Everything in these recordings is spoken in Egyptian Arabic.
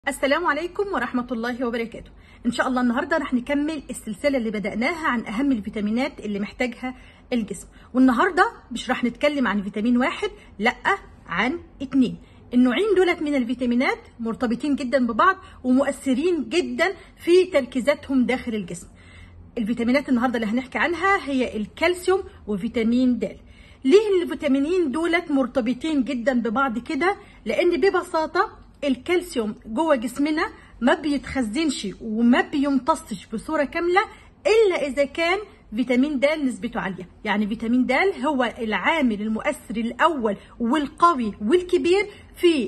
السلام عليكم ورحمة الله وبركاته إن شاء الله النهاردة رح نكمل السلسلة اللي بدأناها عن أهم الفيتامينات اللي محتاجها الجسم والنهاردة مش رح نتكلم عن فيتامين واحد لأ عن اتنين النوعين دولت من الفيتامينات مرتبطين جدا ببعض ومؤثرين جدا في تركيزاتهم داخل الجسم الفيتامينات النهاردة اللي هنحكي عنها هي الكالسيوم وفيتامين د ليه الفيتامينين دولت مرتبطين جدا ببعض كده لان ببساطه الكالسيوم جوه جسمنا ما بيتخزنش وما بيمتصش بصوره كامله الا اذا كان فيتامين د نسبته عاليه يعني فيتامين د هو العامل المؤثر الاول والقوي والكبير في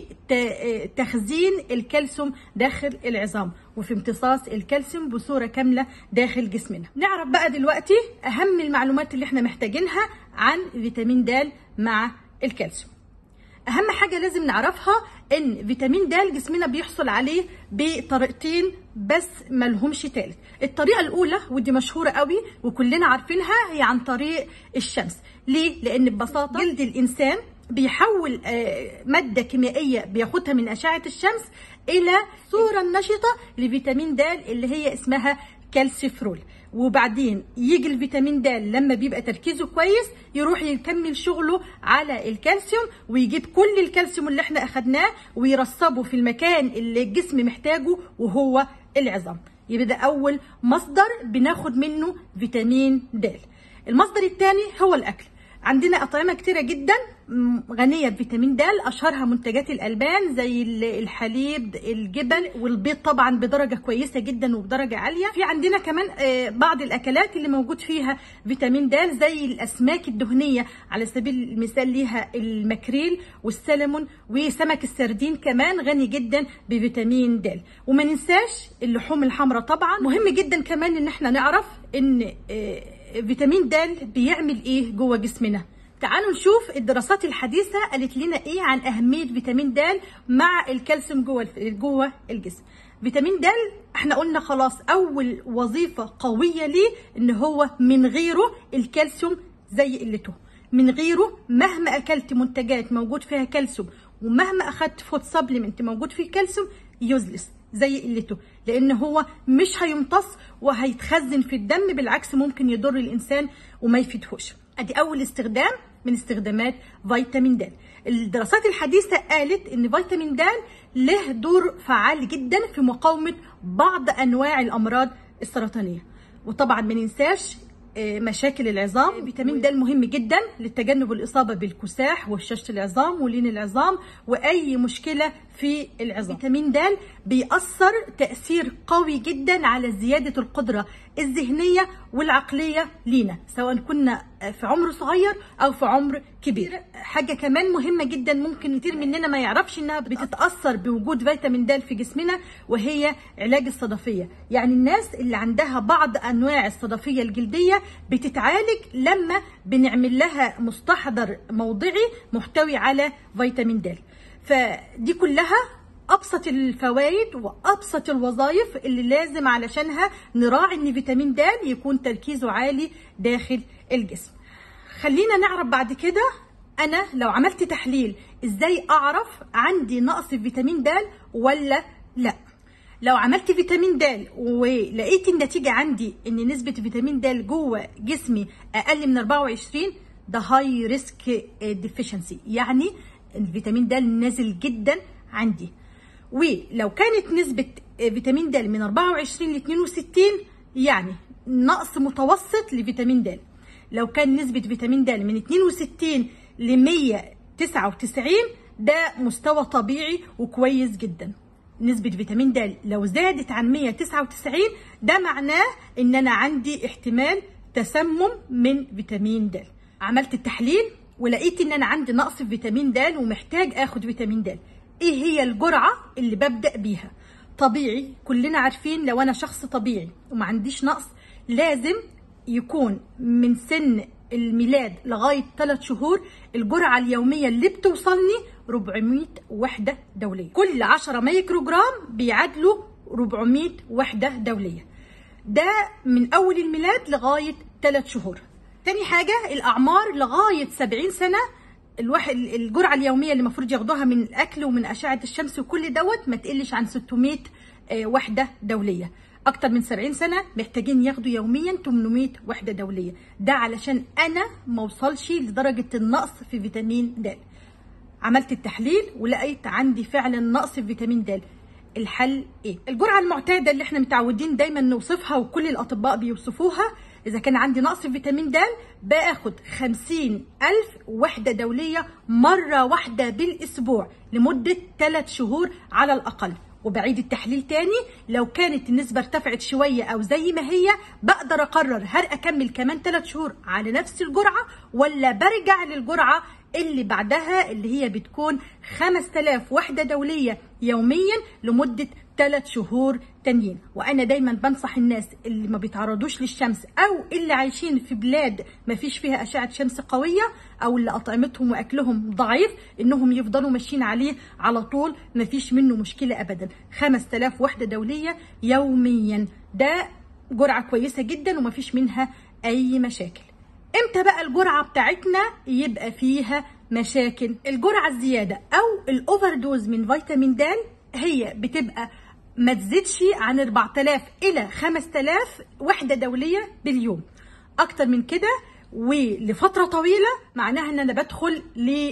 تخزين الكالسيوم داخل العظام وفي امتصاص الكالسيوم بصوره كامله داخل جسمنا نعرف بقى دلوقتي اهم المعلومات اللي احنا محتاجينها عن فيتامين د مع الكالسيوم اهم حاجه لازم نعرفها ان فيتامين د جسمنا بيحصل عليه بطريقتين بس ملهمش تالت الطريقه الاولى ودي مشهوره قوي وكلنا عارفينها هي عن طريق الشمس ليه لان ببساطه جلد الانسان بيحول ماده كيميائيه بياخدها من اشعه الشمس الى صوره نشطه لفيتامين د اللي هي اسمها كالسيفرول وبعدين يجي الفيتامين د لما بيبقى تركيزه كويس يروح يكمل شغله على الكالسيوم ويجيب كل الكالسيوم اللي احنا اخدناه ويرصبه في المكان اللي الجسم محتاجه وهو العظام يبقى ده اول مصدر بناخد منه فيتامين د المصدر الثاني هو الاكل عندنا اطعمه كتيره جدا غنيه بفيتامين د اشهرها منتجات الالبان زي الحليب الجبن والبيض طبعا بدرجه كويسه جدا وبدرجه عاليه في عندنا كمان بعض الاكلات اللي موجود فيها فيتامين د زي الاسماك الدهنيه على سبيل المثال ليها المكريل والسلمون وسمك السردين كمان غني جدا بفيتامين د وما ننساش اللحوم الحمراء طبعا مهم جدا كمان ان احنا نعرف ان فيتامين د بيعمل ايه جوه جسمنا تعالوا نشوف الدراسات الحديثه قالت لنا ايه عن اهميه فيتامين د مع الكالسيوم جوه جوه الجسم فيتامين د احنا قلنا خلاص اول وظيفه قويه ليه ان هو من غيره الكالسيوم زي قلته من غيره مهما اكلت منتجات موجود فيها كالسيوم ومهما اخدت فود سبلمنت موجود فيه كالسيوم يوزلس زي قلته لان هو مش هيمتص وهيتخزن في الدم بالعكس ممكن يضر الانسان وما يفيدهوش ادي اول استخدام من استخدامات فيتامين د الدراسات الحديثه قالت ان فيتامين د له دور فعال جدا في مقاومه بعض انواع الامراض السرطانيه وطبعا ما ننساش مشاكل العظام فيتامين د مهم جدا لتجنب الاصابه بالكساح وهشاشه العظام ولين العظام واي مشكله في العظام فيتامين د بيأثر تأثير قوي جدا على زياده القدره الذهنيه والعقليه لينا سواء كنا في عمر صغير او في عمر كبير حاجه كمان مهمه جدا ممكن كتير مننا ما يعرفش انها بتتاثر بوجود فيتامين د في جسمنا وهي علاج الصدفيه يعني الناس اللي عندها بعض انواع الصدفيه الجلديه بتتعالج لما بنعمل لها مستحضر موضعي محتوي على فيتامين د فدي كلها ابسط الفوائد وابسط الوظائف اللي لازم علشانها نراعي ان فيتامين د يكون تركيزه عالي داخل الجسم خلينا نعرف بعد كده انا لو عملت تحليل ازاي اعرف عندي نقص في فيتامين د ولا لا لو عملت فيتامين د ولقيت النتيجه عندي ان نسبه فيتامين د جوه جسمي اقل من 24 ده هاي ريسك ديفيشنسي يعني الفيتامين د نازل جدا عندي ولو كانت نسبة فيتامين د من 24 ل 62 يعني نقص متوسط لفيتامين د لو كان نسبة فيتامين د من 62 ل 199 ده مستوى طبيعي وكويس جدا نسبة فيتامين د لو زادت عن 199 ده معناه ان انا عندي احتمال تسمم من فيتامين د عملت التحليل ولقيت ان انا عندي نقص في فيتامين د ومحتاج اخد فيتامين د ايه هي الجرعه اللي ببدا بيها طبيعي كلنا عارفين لو انا شخص طبيعي وما عنديش نقص لازم يكون من سن الميلاد لغايه 3 شهور الجرعه اليوميه اللي بتوصلني 400 وحده دوليه كل 10 مايكرو جرام بيعادلوا 400 وحده دوليه ده من اول الميلاد لغايه 3 شهور تاني حاجه الاعمار لغايه 70 سنه الواحد الجرعه اليوميه اللي المفروض ياخدوها من الاكل ومن اشعه الشمس وكل دوت ما تقلش عن 600 آه، وحده دوليه اكتر من 70 سنه محتاجين ياخدوا يوميا 800 وحده دوليه ده علشان انا ما اوصلش لدرجه النقص في فيتامين د عملت التحليل ولقيت عندي فعلا نقص في فيتامين د الحل ايه الجرعه المعتاده اللي احنا متعودين دايما نوصفها وكل الاطباء بيوصفوها اذا كان عندي نقص في فيتامين د باخد خمسين الف وحده دوليه مره واحده بالاسبوع لمده 3 شهور على الاقل وبعيد التحليل تاني لو كانت النسبة ارتفعت شوية أو زي ما هي بقدر أقرر هل أكمل كمان 3 شهور على نفس الجرعة ولا برجع للجرعة اللي بعدها اللي هي بتكون 5000 وحدة دولية يوميا لمدة 3 شهور تانيين وانا دايما بنصح الناس اللي ما بيتعرضوش للشمس او اللي عايشين في بلاد ما فيش فيها اشعه شمس قويه او اللي اطعمتهم واكلهم ضعيف انهم يفضلوا ماشيين عليه على طول ما فيش منه مشكله ابدا 5000 وحده دوليه يوميا ده جرعه كويسه جدا وما فيش منها اي مشاكل امتى بقى الجرعه بتاعتنا يبقى فيها مشاكل الجرعه الزياده او الاوفر دوز من فيتامين د هي بتبقى ما تزيدش عن 4000 الى 5000 وحده دوليه باليوم اكتر من كده ولفتره طويله معناها ان انا بدخل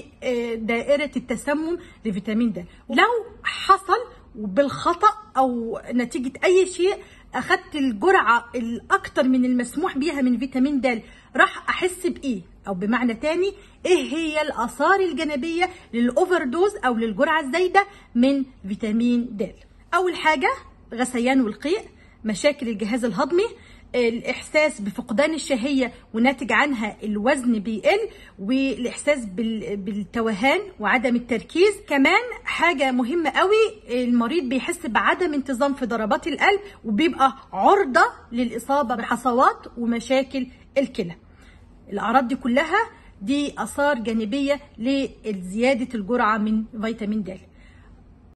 لدائره التسمم لفيتامين د لو حصل بالخطا او نتيجه اي شيء اخدت الجرعه الاكتر من المسموح بيها من فيتامين د راح احس بايه او بمعنى تاني ايه هي الاثار الجانبيه للاوفر دوز او للجرعه الزايده من فيتامين د اول حاجه غثيان والقيء مشاكل الجهاز الهضمي الاحساس بفقدان الشهيه وناتج عنها الوزن بيقل والاحساس بالتوهان وعدم التركيز كمان حاجه مهمه قوي المريض بيحس بعدم انتظام في ضربات القلب وبيبقى عرضه للاصابه بحصوات ومشاكل الكلى الاعراض دي كلها دي اثار جانبيه لزياده الجرعه من فيتامين د